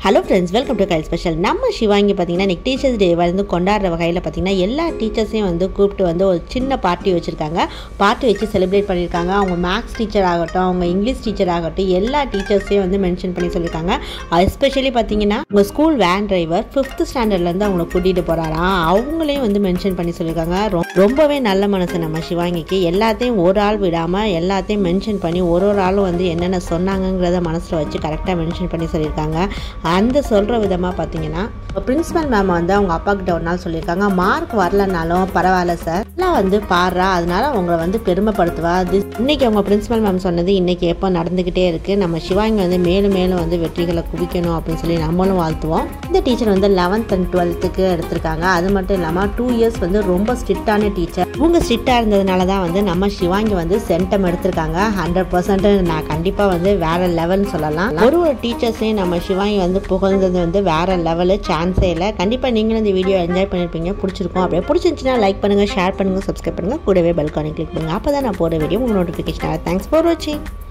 hello friends welcome to கைல் special நம்ம சிவாங்கி பார்த்தீங்கன்னா இன்னைக்கு டீச்சர்ஸ் டே வந்து கொண்டாடுற வகையில் பார்த்தீங்கன்னா எல்லா டீச்சர்ஸையும் வந்து கூப்பிட்டு வந்து ஒரு சின்ன பார்ட்டி வச்சுருக்காங்க பார்ட்டி வச்சு செலிப்ரேட் பண்ணியிருக்காங்க அவங்க மேக்ஸ் டீச்சர் ஆகட்டும் அவங்க இங்கிலீஷ் டீச்சர் ஆகட்டும் எல்லா டீச்சர்ஸையும் வந்து மென்ஷன் பண்ணி சொல்லியிருக்காங்க எஸ்பெஷலி பார்த்தீங்கன்னா உங்கள் ஸ்கூல் வேன் டிரைவர் ஃபிஃப்த் ஸ்டாண்டர்ட்லேருந்து அவங்கள கூட்டிகிட்டு போகிறாராம் அவங்களையும் வந்து மென்ஷன் பண்ணி சொல்லியிருக்காங்க ரொ- ரொம்பவே நல்ல மனசு நம்ம சிவாங்கிக்கு எல்லாத்தையும் ஒரு ஆள் விடாமல் எல்லாத்தையும் மென்ஷன் பண்ணி ஒரு ஒரு ஆளும் வந்து என்னென்ன சொன்னாங்கங்கிறத மனசில் வச்சு கரெக்டாக மென்ஷன் பண்ணி சொல்லியிருக்காங்க அந்த சொல்கிற விதமாக பார்த்தீங்கன்னா பிரின்சிபல் மேம் வந்து அவங்க அப்பா கிட்ட ஒரு நாள் சொல்லியிருக்காங்க மார்க் வரலனாலும் பரவாயில்ல சார் எல்லாம் வந்து பாடுறா அதனால உங்களை வந்து பெருமைப்படுத்துவா This- இன்னைக்கு அவங்க பிரின்சிபல் மேம் சொன்னது இன்னைக்கு எப்போ நடந்துக்கிட்டே இருக்கு நம்ம சிவாங்கி வந்து மேலும் மேலும் வந்து வெற்றிகளை குவிக்கணும் அப்படின்னு சொல்லி நம்மளும் வாழ்த்துவோம் இந்த டீச்சர் வந்து லெவன்த் அண்ட் டுவெல்த்துக்கு எடுத்திருக்காங்க அது மட்டும் இல்லாமல் டூ இயர்ஸ் வந்து ரொம்ப ஸ்ட்ரிக்டான டீச்சர் இவங்க ஸ்ட்ரிக்டாக இருந்ததுனால தான் வந்து நம்ம சிவாங்கி வந்து சென்டம் எடுத்திருக்காங்க ஹண்ட்ரட் பர்சன்ட் நான் கண்டிப்பாக வந்து வேற லெவல்னு சொல்லலாம் ஒரு ஒரு டீச்சர்ஸையும் நம்ம சிவாங்கி வந்து புகழ்ந்தது வந்து வேற லெவலு சான்ஸே இல்லை கண்டிப்பாக நீங்களும் இந்த வீடியோ என்ஜாய் பண்ணியிருப்பீங்க பிடிச்சிருக்கும் அப்படியே பிடிச்சிருந்துச்சுன்னா லைக் பண்ணுங்கள் ஷேர் பண்ணுங்கள் சப்ஸ்கிரைப் பண்ணுங்கள் கூடவே பெல்கானி கிளிக் பண்ணுங்கள் அப்போ தான் நான் போகிற வீடியோ உங்களுக்கு நோட்டிஃபிகேஷன் தேங்க்ஸ் ஃபார் வாட்சிங்